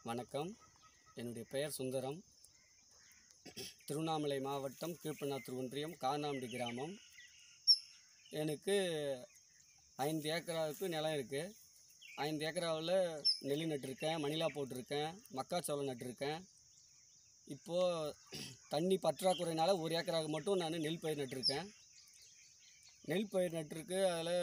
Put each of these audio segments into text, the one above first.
வணக்கம் என்னுடைய பெயர் சுந்தரம் திருவண்ணாமலை மாவட்டம் கீழ்பண்ணாத்தூர் ஒன்றியம் கார்னாம்படி கிராமம் எனக்கு ஐந்து ஏக்கராவுக்கு நிலம் இருக்குது ஐந்து ஏக்கராவில் நெல் நட்டிருக்கேன் மணிலா போட்டிருக்கேன் மக்காச்சோளம் நட்டிருக்கேன் இப்போது தண்ணி பற்றாக்குறையினால ஒரு ஏக்கராவுக்கு மட்டும் நான் நெல் பயிர் நட்டிருக்கேன் நெல் பயிர் நட்டிருக்கு அதில்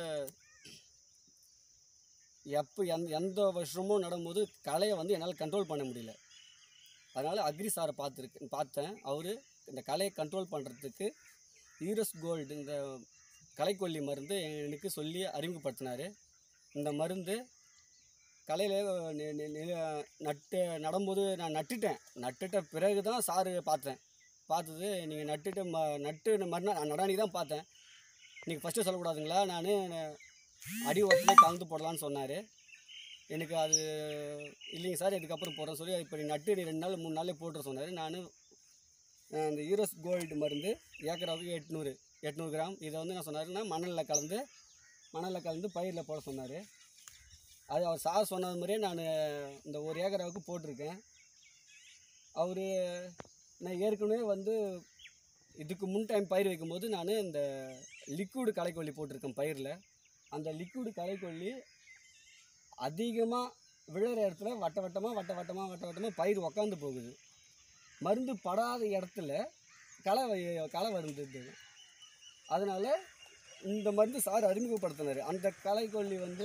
எப்போ எந்த எந்த வருஷமும் நடும்போது களையை வந்து என்னால் கண்ட்ரோல் பண்ண முடியல அதனால் அக்ரி சாரை பார்த்துருக்கு பார்த்தேன் அவர் இந்த களையை கண்ட்ரோல் பண்ணுறதுக்கு ஈரஸ் கோல்டு இந்த களைக்கொல்லி மருந்து எனக்கு சொல்லி அறிமுகப்படுத்தினார் இந்த மருந்து களையில் நட்டு நடும்போது நான் நட்டுட்டேன் நட்டுட்ட பிறகு தான் சாரு பார்த்தேன் பார்த்தது நீங்கள் நட்டுட்டு ம நட்டு மறுநாள் நடானி தான் பார்த்தேன் நீங்கள் ஃபஸ்ட்டு சொல்லக்கூடாதுங்களா நான் அடி ஓரத்துலேயே கலந்து போடலான்னு சொன்னார் எனக்கு அது இல்லைங்க சார் இதுக்கப்புறம் போடுறேன் சொல்லி இப்போ நீ நட்டு நீ ரெண்டு நாள் மூணு நாளே போட்டுற சொன்னார் நான் இந்த யூரஸ் கோல்டு மருந்து ஏக்கராவுக்கு எட்நூறு எட்நூறு கிராம் இதை வந்து நான் சொன்னாருன்னா மணலில் கலந்து மணலில் கலந்து பயிரில் போட சொன்னார் அது அவர் சார் சொன்னது மாதிரியே நான் இந்த ஒரு ஏக்கராவுக்கு போட்டிருக்கேன் அவர் நான் ஏற்கனவே வந்து இதுக்கு முன் டைம் பயிர் வைக்கும்போது நான் இந்த லிக்விடு களைக்கொல்லி போட்டிருக்கேன் பயிரில் அந்த லிக்விடு களைக்கொல்லி அதிகமாக விழுற இடத்துல வட்ட வட்டமாக வட்ட வட்டமாக வட்ட வட்டமாக பயிர் உக்காந்து போகுது மருந்து படாத இடத்துல களை வை- களை வருது அதனால் இந்த மருந்து சார் அறிமுகப்படுத்தினார் அந்த களைக்கொல்லி வந்து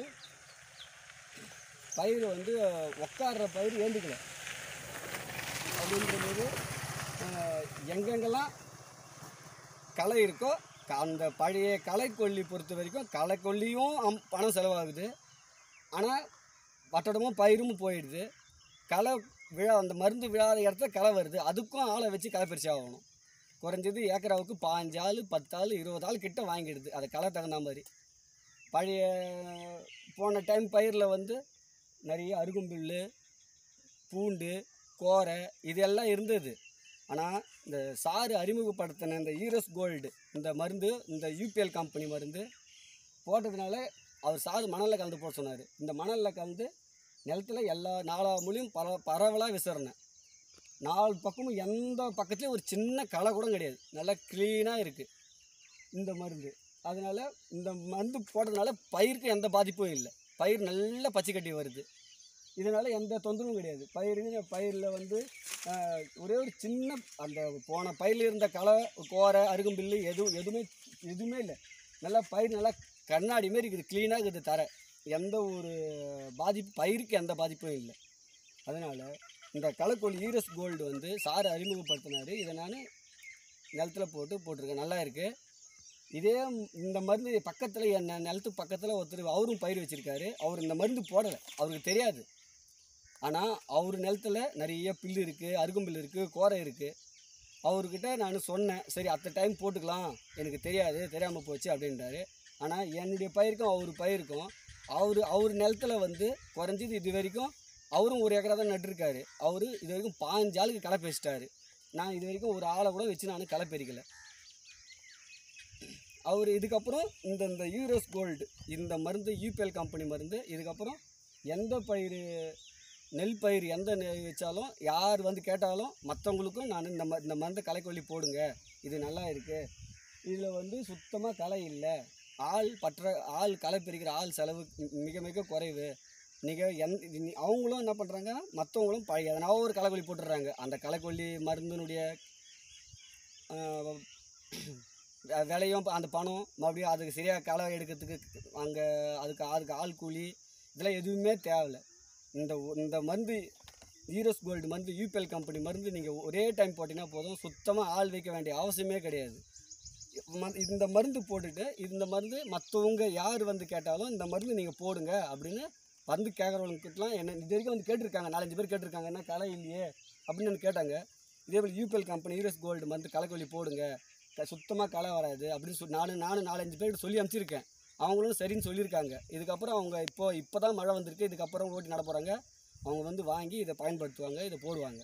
பயிர் வந்து உக்காடுற பயிர் ஏந்துக்கல அப்படின்றபோது அஹ், எங்கெங்கெல்லாம் களை இருக்கோ க- அந்த பழைய களைக்கொல்லி பொறுத்த வரைக்கும் களைக்கொல்லியும் அம் பணம் செலவாகுது ஆனால் வட்டடமும் பயிரும் போயிடுது களை விழா அந்த மருந்து விழாத இடத்துல களை வருது அதுக்கும் ஆளை வச்சு களை பறிச்சு ஆகணும் குறைஞ்சது ஏக்கராவுக்கு பாஞ்சு ஆள் பத்து ஆள் இருபது ஆள் கிட்ட வாங்கிடுது அது களை தகுந்த மாதிரி பழைய போன டைம் பயிரில் வந்து நிறைய அருகம்புல் பூண்டு கோரை இதெல்லாம் இருந்தது ஆனால் இந்த சாறு அறிமுகப்படுத்தின இந்த ஈரஸ் கோல்டு இந்த மருந்து இந்த யூபிஎல் கம்பெனி மருந்து போட்டதுனால அவர் சாறு மணலில் கலந்து போட சொன்னார் இந்த மணலில் கலந்து நிலத்துல எல்லா நாலா மூலையும் பர பரவலாக விசிறினேன் நாலு பக்கமும் எந்த பக்கத்துலேயும் ஒரு சின்ன களை கூட கிடையாது நல்லா க்ளீனாக இருக்குது இந்த மருந்து அதனால் இந்த மருந்து போடுறதுனால பயிருக்கு எந்த பாதிப்பும் இல்லை பயிர் நல்ல பச்சை கட்டி வருது இதனால் எந்த தொந்தரவும் கிடையாது பயிருக்கு பயிரில் வந்து ஆஹ், ஒரே ஒரு சின்ன அந்த போன பயிரில் இருந்த களை கோரை அருகம்பில்லு எதுவும் எதுவுமே எதுவுமே இல்லை நல்லா பயிர் நல்லா கண்ணாடி மாரி இருக்குது க்ளீனாக இருக்குது தர எந்த ஒரு பாதிப்பு பயிருக்கு எந்த பாதிப்பும் இல்லை அதனால் இந்த களைக்கொல்லி ஈரஸ் கோல்டு வந்து சார் அறிமுகப்படுத்தினார் இதை நான் நிலத்துல போட்டு போட்டிருக்கேன் நல்லா இருக்குது இதே இந்த மருந்து பக்கத்தில் என் நிலத்துக்கு பக்கத்தில் ஒருத்தர் அவரும் பயிர் வச்சுருக்காரு அவர் இந்த மருந்து போடலை அவருக்கு தெரியாது ஆனால் அவர் நிலத்துல நிறைய புல்லு இருக்குது அருகம்புல் இருக்குது கோரை இருக்குது அவர்கிட்ட நான் சொன்னேன் சரி அத்த டைம் போட்டுக்கலாம் எனக்கு தெரியாது தெரியாமல் போச்சு அப்படின்றாரு ஆனால் என்னுடைய பயிருக்கும் அவர் பயிருக்கும் அவர் அவர் நிலத்துல வந்து குறைஞ்சது இது வரைக்கும் அவரும் ஒரு ஏக்கரா தான் நட்டிருக்காரு அவர் இது வரைக்கும் பாஞ்சு ஆளுக்கு களை பேசிட்டாரு நான் இது வரைக்கும் ஒரு ஆளை கூட வச்சு நான் களை பெருக்கலை அவர் இதுக்கப்புறம் இந்த இந்த யூரோஸ் கோல்டு இந்த மருந்து யூபிஎல் கம்பெனி மருந்து இதுக்கப்புறம் எந்த பயிர் நெல் பயிர் எந்த நெல் வச்சாலும் யார் வந்து கேட்டாலும் மற்றவங்களுக்கும் நான் இந்த ம இந்த மருந்து களைக்கொல்லி போடுங்க இது நல்லா இருக்குது இதில் வந்து சுத்தமாக களை இல்லை ஆள் பற்ற ஆள் களை பிரிக்கிற ஆள் செலவு மிக மிக குறைவு நீங்கள் எந் நீ- அவங்களும் என்ன பண்ணுறாங்க மற்றவங்களும் பழைய எதனா ஒரு களைக்கொல்லி போட்டுடுறாங்க அந்த களைக்கொல்லி மருந்தினுடைய ஆஹ், வே- விலையும் அந்த பணம் மறுபடியும் அதுக்கு சரியாக களை எடுக்கிறதுக்கு அங்கே அதுக்கு அதுக்கு ஆள் கூலி இதெல்லாம் எதுவுமே தேவையில்ல இந்த ஒ- இந்த மருந்து ஈரோஸ் கோல்டு மருந்து யூபிஎல் கம்பெனி மருந்து நீங்கள் ஒரே டைம் போட்டிங்கன்னா போதும் சுத்தமாக ஆள் வைக்க வேண்டிய அவசியமே கிடையாது ம- இந்த மருந்து போட்டுட்டு இந்த மருந்து மற்றவங்க யார் வந்து கேட்டாலும் இந்த மருந்து நீங்கள் போடுங்க அப்படின்னு வந்து கேட்குறவங்கக்கிட்டலாம் என்ன இது வரைக்கும் வந்து கேட்டிருக்காங்க நாலஞ்சு பேர் கேட்டிருக்காங்க என்ன களை இல்லையே அப்படின்னு வந்து கேட்டாங்க இதே போல் யூபிஎல் கம்பெனி ஈரோஸ் கோல்டு மருந்து களைக்கொல்லி போடுங்க சுத்தமாக களை வராது அப்படின்னு சொல்லி நானும் நானும் நாலஞ்சு பேர்கிட்ட சொல்லி அனுப்பிச்சிருக்கேன் அவங்களும் சரின்னு சொல்லியிருக்காங்க இதுக்கப்புறம் அவங்க இப்போ இப்போ தான் மழை வந்திருக்கு இதுக்கப்புறம் ஓட்டி நட போகிறாங்க அவங்க வந்து வாங்கி இதை பயன்படுத்துவாங்க இதை போடுவாங்க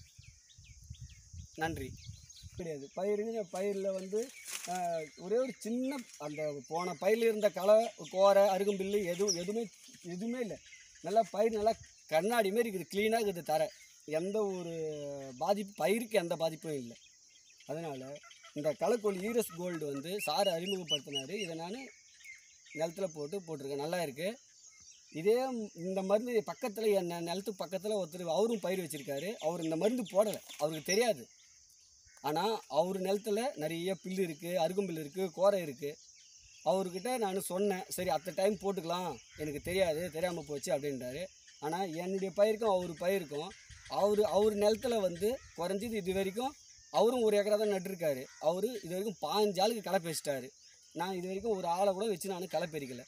நன்றி கிடையாது பயிருங்க பயிரில் வந்து ஆஹ், ஒரே ஒரு சின்ன அந்த போன பயிரில் இருந்த களை கோரை அருகம்பில்லு எதுவும் எதுவுமே எதுவுமே இல்லை நல்லா பயிர் நல்லா கண்ணாடி மாரி இருக்குது க்ளீனாக இருக்குது தர எந்த ஒரு பாதிப்பு பயிருக்கு எந்த பாதிப்பும் இல்லை அதனால் இந்த களைக்கொல்லி ஈரஸ் கோல்டு வந்து சார் அறிமுகப்படுத்தினார் இதை நான் நிலத்துல போட்டு போட்டிருக்கேன் நல்லா இருக்குது இதே இந்த மருந்து பக்கத்தில் என் நெ- நிலத்துக்கு பக்கத்தில் ஒருத்தர் அவரும் பயிர் வச்சுருக்காரு அவர் இந்த மருந்து போடலை அவருக்கு தெரியாது ஆனால் அவர் நிலத்துல நிறைய புல்லு இருக்குது அருகம்புல் இருக்குது கோரை இருக்குது அவர்கிட்ட நான் சொன்னேன் சரி அத்த டைம் போட்டுக்கலாம் எனக்கு தெரியாது தெரியாமல் போச்சு அப்படின்றாரு ஆனால் என்னுடைய பயிருக்கும் அவர் பயிருக்கும் அவர் அவர் நிலத்துல வந்து குறைஞ்சது இது வரைக்கும் அவரும் ஒரு ஏக்கரா தான் நட்டிருக்காரு அவர் இது வரைக்கும் பாஞ்சு ஆளுக்கு களை பேசிட்டாரு நான் இது வரைக்கும் ஒரு ஆளை கூட வச்சு நான் களை பறிக்கல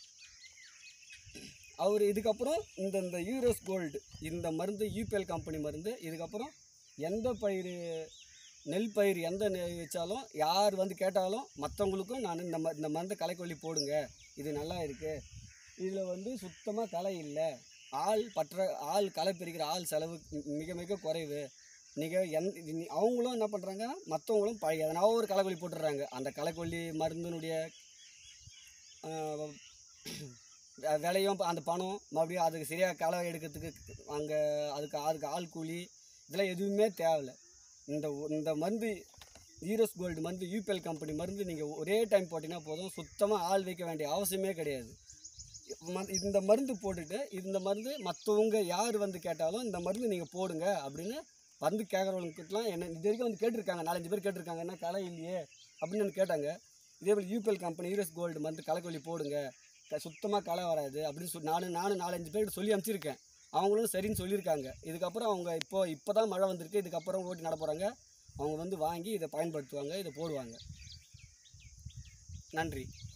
அவர் இதுக்கப்புறம் இந்த இந்த யூரோஸ் கோல்டு இந்த மருந்து யூபிஎல் கம்பெனி மருந்து இதுக்கப்புறம் எந்த பயிர் நெல் பயிர் எந்த நெல் வச்சாலும் யார் வந்து கேட்டாலும் மற்றவங்களுக்கும் நான் இந்த ம இந்த மருந்து களைக்கொல்லி போடுங்க இது நல்லா இருக்குது இதில் வந்து சுத்தமாக களை இல்லை ஆள் பற்ற ஆள் களை பறிக்கிற ஆள் செலவு மி- மிக மிக குறைவு நீங்கள் எந் நீ- அவங்களும் என்ன பண்ணுறாங்க மற்றவங்களும் ப எதனா ஒரு களைக்கொல்லி போட்டுடுறாங்க அந்த களைக்கொல்லி மருந்தினுடைய ஆஹ், வே- விலையும் அந்த பணம் மறுபடியும் அதுக்கு சரியாக களை எடுக்கிறதுக்கு அங்கே அதுக்கு அதுக்கு ஆள் கூலி இதெல்லாம் எதுவுமே தேவையில்ல இந்த ஒ- இந்த மருந்து ஈரோஸ் கோல்டு மருந்து யூபிஎல் கம்பெனி மருந்து நீங்கள் ஒரே டைம் போட்டிங்கன்னா போதும் சுத்தமாக ஆள் வைக்க வேண்டிய அவசியமே கிடையாது ம- இந்த மருந்து போட்டுட்டு இந்த மருந்து மற்றவங்க யார் வந்து கேட்டாலும் இந்த மருந்து நீங்கள் போடுங்க அப்படின்னு வந்து கேட்குறவங்கக்கிட்டலாம் என்ன இது வரைக்கும் வந்து கேட்டிருக்காங்க நாலஞ்சு பேர் கேட்டிருக்காங்க என்ன களை இல்லையே அப்படின்னு வந்து கேட்டாங்க இதே போல் யூபிஎல் கம்பெனி ஈரோஸ் கோல்டு மருந்து களைக்கொல்லி போடுங்க சுத்தமாக களை வராது அப்படின்னு சொல்லி நானும் நானும் நாலஞ்சு பேர்கிட்ட சொல்லி அனுப்பிச்சிருக்கேன் அவங்களும் சரின்னு சொல்லியிருக்காங்க இதுக்கப்புறம் அவங்க இப்போ இப்போ தான் மழை வந்திருக்கு இதுக்கப்புறம் ஓட்டி நட போகிறாங்க அவங்க வந்து வாங்கி இதை பயன்படுத்துவாங்க இதை போடுவாங்க நன்றி